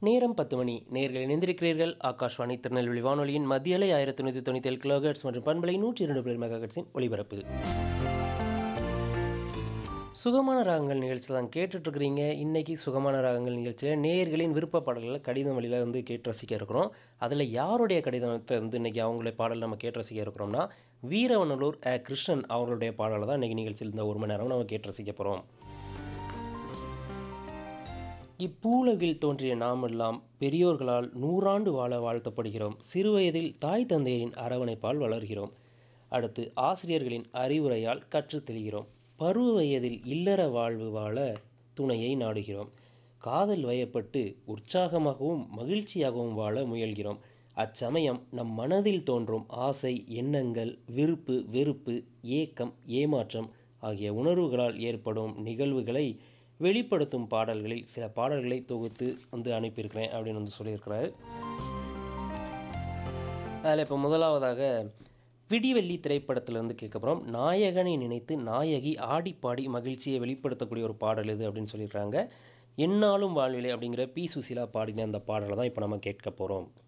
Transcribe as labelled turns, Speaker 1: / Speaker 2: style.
Speaker 1: நேரம் பத்து மணி நேர்கள் இணைந்திருக்கிறீர்கள் ஆகாஷ்வாணி திருநெல்வேலி வானொலியின் மத்தியலை ஆயிரத்தி நூற்றி தொண்ணூற்றி ஏழு கிலோஹெட்ஸ் மற்றும் பண்பலை நூற்றி இரண்டு புள்ளி மெகாஹெட்ஸின் ஒளிபரப்பு சுகமான ராகங்கள் நிகழ்ச்சியில் தான் கேட்டுட்ருக்கிறீங்க இன்றைக்கி சுகமான ராகங்கள் நிகழ்ச்சியில் நேயர்களின் விருப்ப பாடல்களை கடிதம் வழியில் வந்து கேட்டு ரசிக்க இருக்கிறோம் அதில் யாருடைய கடிதத்தை வந்து இன்றைக்கி அவங்களுடைய பாடல் நம்ம கேட்டு ரசிக்க இருக்கிறோம்னா வீரவனலூர் அ கிருஷ்ணன் அவர்களுடைய பாடலை தான் இன்றைக்கி நிகழ்ச்சியில் இந்த ஒரு மணி நேரம் நம்ம கேட்டு ரசிக்க போகிறோம் இப்பூலகில் தோன்றிய நாமெல்லாம் பெரியோர்களால் நூறாண்டு வாழ வாழ்த்தப்படுகிறோம் சிறுவயதில் தாய் தந்தையரின் அரவணைப்பால் வளர்கிறோம் அடுத்து ஆசிரியர்களின் அறிவுரையால் கற்றுத் தெளிகிறோம் பருவ வயதில் இல்லற வாழ்வு வாழ துணையை நாடுகிறோம் காதல் வயப்பட்டு உற்சாகமாகவும் மகிழ்ச்சியாகவும் வாழ முயல்கிறோம் அச்சமயம் நம் மனதில் தோன்றும் ஆசை எண்ணங்கள் விருப்பு வெறுப்பு ஏக்கம் ஏமாற்றம் ஆகிய உணர்வுகளால் ஏற்படும் நிகழ்வுகளை வெளிப்படுத்தும் பாடல்களில் சில பாடல்களை தொகுத்து வந்து அனுப்பியிருக்கிறேன் அப்படின்னு வந்து சொல்லியிருக்கிறாரு அதில் இப்போ முதலாவதாக விடிவெள்ளி திரைப்படத்தில் வந்து கேட்க போகிறோம் நாயகனை நினைத்து நாயகி ஆடி பாடி மகிழ்ச்சியை வெளிப்படுத்தக்கூடிய ஒரு பாடல் இது அப்படின்னு சொல்லியிருக்காங்க என்னாலும் வாழ்விலை அப்படிங்கிற பி சுசிலா பாடின அந்த பாடலை தான் இப்போ நம்ம கேட்க போகிறோம்